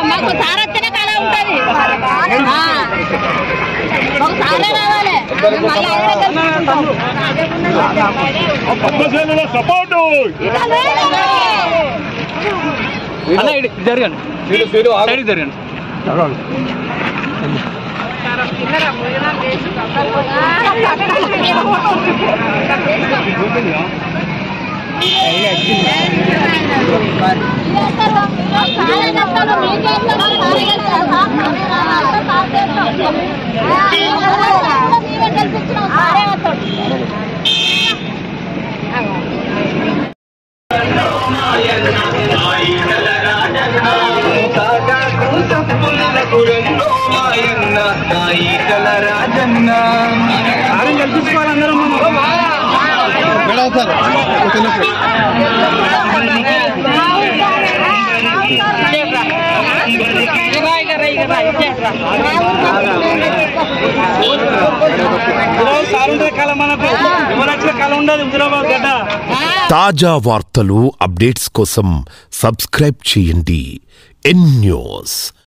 మాకు సార్ వస్తేనే కళ ఉంటది ఆ. ఒక సారే రావాలి మేము మళ్ళీ ఆయన దగ్గర పద్మశాలిలో సపోర్టు అన్న ఇటు జరగండి సైడ్కి జరగండి తాజా వార్తలు అప్డేట్స్ కోసం సబ్స్క్రైబ్ చేయండి ఎన్ న్యూస్